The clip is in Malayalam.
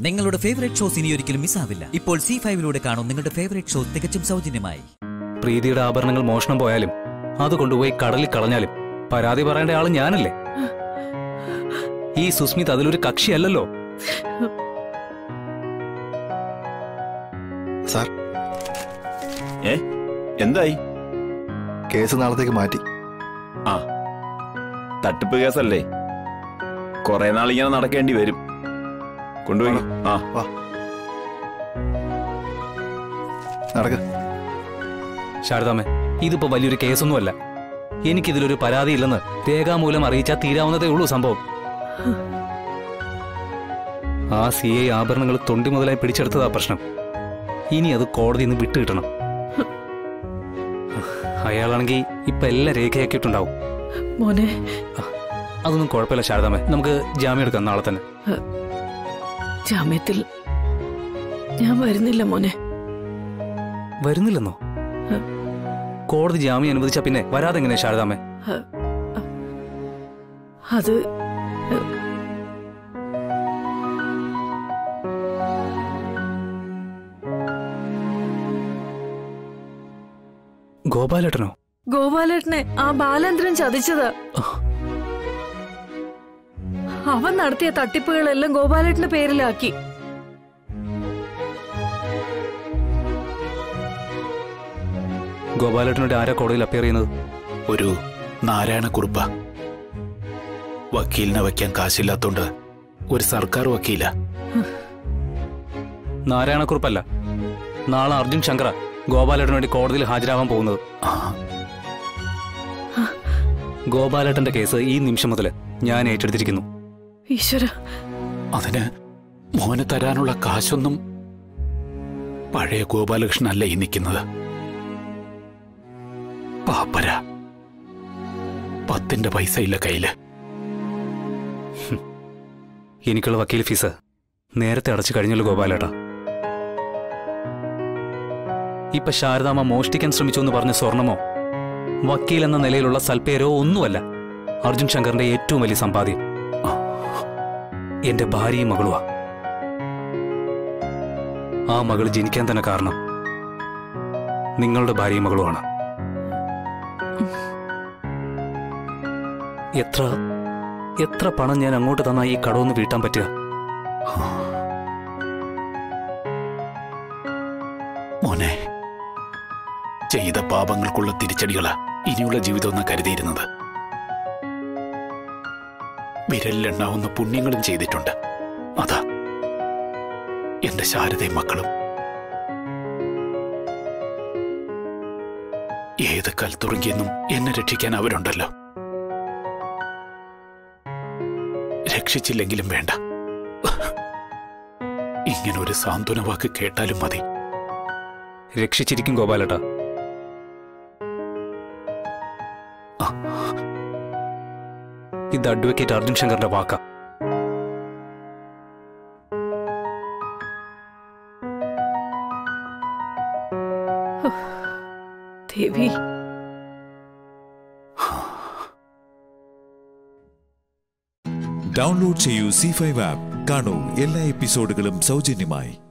നിങ്ങളുടെ ഫേവറേറ്റ് ഷോസ് ഇനി ഒരിക്കലും മിസ്സാവില്ല ഇപ്പോൾ സി ഫൈവിലൂടെ കാണും നിങ്ങളുടെ ഫേവറേറ്റ് ഷോ തികച്ചും സൗജന്യമായി പ്രീതിയുടെ ആഭരണങ്ങൾ മോഷണം പോയാലും അത് കൊണ്ടുപോയി കടലിൽ കളഞ്ഞാലും പരാതി പറയേണ്ട ആള് ഞാനല്ലേ ഈ സുസ്മിത് അതിലൊരു കക്ഷിയല്ലല്ലോ സാർ ഏ എന്തായി കേസ് നാളത്തേക്ക് മാറ്റി ആ തട്ടിപ്പ് കേസല്ലേ കുറെ നാൾ ഇങ്ങനെ നടക്കേണ്ടി വരും കൊണ്ടുപോയി ആ നടക്ക ശാരദാമ്മേ ഇതിപ്പോ വലിയൊരു കേസൊന്നുമല്ല എനിക്കിതിലൊരു പരാതിയില്ലെന്ന് രേഖാമൂലം അറിയിച്ചാൽ തീരാവുന്നതേ ഉള്ളൂ സംഭവം ആ സി ഐ ആഭരണങ്ങൾ തൊണ്ടി മുതലായി പിടിച്ചെടുത്തതാ പ്രശ്നം ഇനി അത് കോടതിയിൽ നിന്ന് വിട്ടുകിട്ടണം അയാളാണെങ്കിൽ ഇപ്പൊ എല്ലാം രേഖയാക്കിയിട്ടുണ്ടാവും മോനെ അതൊന്നും കുഴപ്പമില്ല ശാരദാമ്മേ നമുക്ക് ജാമ്യം എടുക്കാം നാളെ തന്നെ ജാമ്യത്തിൽ ഞാൻ വരുന്നില്ല മോനെ വരുന്നില്ലെന്നോ കോടതി ജാമ്യം അനുവദിച്ച പിന്നെ വരാതെ എങ്ങനെ ശാരദാമ്മേ അത് ഗോപാലേട്ടനോ ഗോപാലേട്ടനെ ആ ബാലേന്ദ്രൻ ചതിച്ചത് അവൻ നടത്തിയ തട്ടിപ്പുകളെല്ലാം ഗോപാലേട്ടന്റെ പേരിലാക്കി ഗോപാലേട്ടനോട് ആരാ കോടതിയിൽ അപ്പിയർ ചെയ്യുന്നത് ഒരു നാരായണക്കുറുപ്പ വക്കീലിനെ വയ്ക്കാൻ കാശില്ലാത്തോണ്ട് ഒരു സർക്കാർ വക്കീല നാരായണക്കുറുപ്പല്ല നാളെ അർജുൻ ശങ്കറ ഗോപാലേട്ടന് വേണ്ടി കോടതിയിൽ ഹാജരാവാൻ പോകുന്നത് ഗോപാലേട്ടന്റെ കേസ് ഈ നിമിഷം മുതൽ ഞാൻ ഏറ്റെടുത്തിരിക്കുന്നു ഈശ്വര അതിന് മോന് തരാനുള്ള കാശൊന്നും പഴയ ഗോപാലകൃഷ്ണനല്ല ഈ നിൽക്കുന്നത് പാപ്പര പത്തിന്റെ പൈസ ഇല്ല കയ്യില് എനിക്കുള്ള വക്കീൽ ഫീസ് നേരത്തെ അടച്ചു കഴിഞ്ഞല്ലോ ഗോപാലേട്ട ഇപ്പൊ ശാരദാമ്മ മോഷ്ടിക്കാൻ ശ്രമിച്ചു എന്ന് പറഞ്ഞ സ്വർണമോ വക്കീൽ എന്ന നിലയിലുള്ള സൽപ്പേരോ ഒന്നുമല്ല അർജുൻ ശങ്കറിന്റെ ഏറ്റവും വലിയ സമ്പാദ്യം എന്റെ ഭാര്യയും മകളുവാ ആ മകൾ ജനിക്കാൻ തന്നെ കാരണം നിങ്ങളുടെ ഭാര്യയും മകളുമാണ് എത്ര എത്ര പണം ഞാൻ അങ്ങോട്ട് തന്നാ ഈ കടമൊന്ന് വീട്ടാൻ പറ്റുക മോനെ ചെയ്ത പാപങ്ങൾക്കുള്ള തിരിച്ചടികളാ ഇനിയുള്ള ജീവിതം എന്ന് കരുതിയിരുന്നത് വിരലിലെണ്ണാവുന്ന പുണ്യങ്ങളും ചെയ്തിട്ടുണ്ട് അതാ എന്റെ ശാരദയും മക്കളും ഏത് കൽത്തുറുങ്കിയെന്നും എന്നെ രക്ഷിക്കാൻ അവരുണ്ടല്ലോ രക്ഷിച്ചില്ലെങ്കിലും വേണ്ട ഇങ്ങനെ ഒരു സാന്ത്വന വാക്ക് കേട്ടാലും മതി രക്ഷിച്ചിരിക്കും ഗോപാലേട്ട ഇത് അഡ്വക്കേറ്റ് അർജുൻ ശങ്കറിന്റെ വാക്ക ദേവി ഡൗൺലോഡ് ചെയ്യൂ സി ഫൈവ് ആപ്പ് കാണൂ എല്ലാ എപ്പിസോഡുകളും സൗജന്യമായി